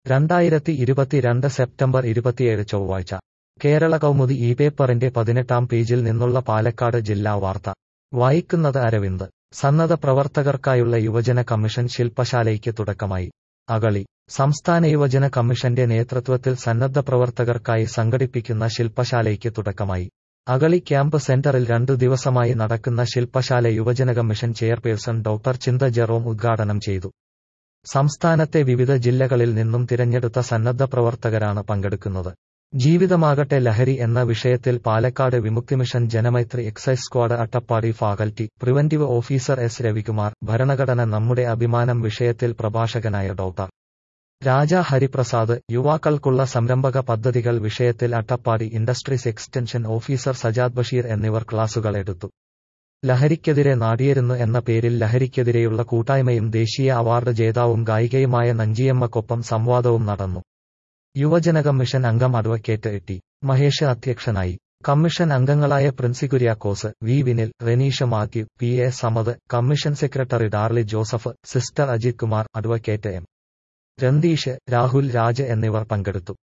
രണ്ടായിരത്തി ഇരുപത്തിരണ്ട് സെപ്റ്റംബർ ഇരുപത്തിയേഴ് ചൊവ്വാഴ്ച കേരള കൗമുദി ഈ പേപ്പറിന്റെ പതിനെട്ടാം പേജിൽ നിന്നുള്ള പാലക്കാട് ജില്ലാ വാർത്ത വായിക്കുന്നത് അരവിന്ദ് സന്നദ്ധ പ്രവർത്തകർക്കായുള്ള യുവജന കമ്മീഷൻ ശില്പശാലയ്ക്ക് തുടക്കമായി അകളി സംസ്ഥാന യുവജന കമ്മീഷന്റെ നേതൃത്വത്തിൽ സന്നദ്ധ പ്രവർത്തകർക്കായി സംഘടിപ്പിക്കുന്ന ശില്പശാലയ്ക്ക് തുടക്കമായി അകളി ക്യാമ്പ് സെന്ററിൽ രണ്ടു ദിവസമായി നടക്കുന്ന ശില്പശാല യുവജന commission chairperson doctor Chintha Jerome ഉദ്ഘാടനം ചെയ്തു സംസ്ഥാനത്തെ വിവിധ ജില്ലകളിൽ നിന്നും തിരഞ്ഞെടുത്ത സന്നദ്ധ പ്രവർത്തകരാണ് പങ്കെടുക്കുന്നത് ജീവിതമാകട്ടെ ലഹരി എന്ന വിഷയത്തിൽ Palakkad Vimukthi mission Janamaithri excise squad Attappadi faculty preventive officer S Ravikumar ഭരണഘടന നമ്മുടെ അഭിമാനം വിഷയത്തിൽ പ്രഭാഷകനായ ഡോക്ടർ രാജ ഹരിപ്രസാദ് യുവാക്കൾക്കുള്ള സംരംഭക പദ്ധതികൾ വിഷയത്തിൽ Attappadi industries extension officer Sajad Basheer എന്നിവർ ക്ലാസുകൾ എടുത്തു ലഹരിക്കെതിരെ നാടിയേരുന്നു എന്ന പേരിൽ ലഹരിക്കെതിരെയുള്ള കൂട്ടായ്മയും ദേശീയ അവാർഡ് ജേതാവും ഗായികയുമായ നഞ്ചിയമ്മക്കൊപ്പം സംവാദവും നടന്നു യുവജന കമ്മീഷൻ അംഗം അഡ്വക്കേറ്റ് ടി മഹേഷ് അധ്യക്ഷനായി കമ്മീഷൻ അംഗങ്ങളായ Princy Kuriakose V Vinil Reneesha Mathew P A Samad commission secretary Darly Joseph sister Ajith Kumar advocate M Rantheesh Rahul Raj എന്നിവർ പങ്കെടുത്തു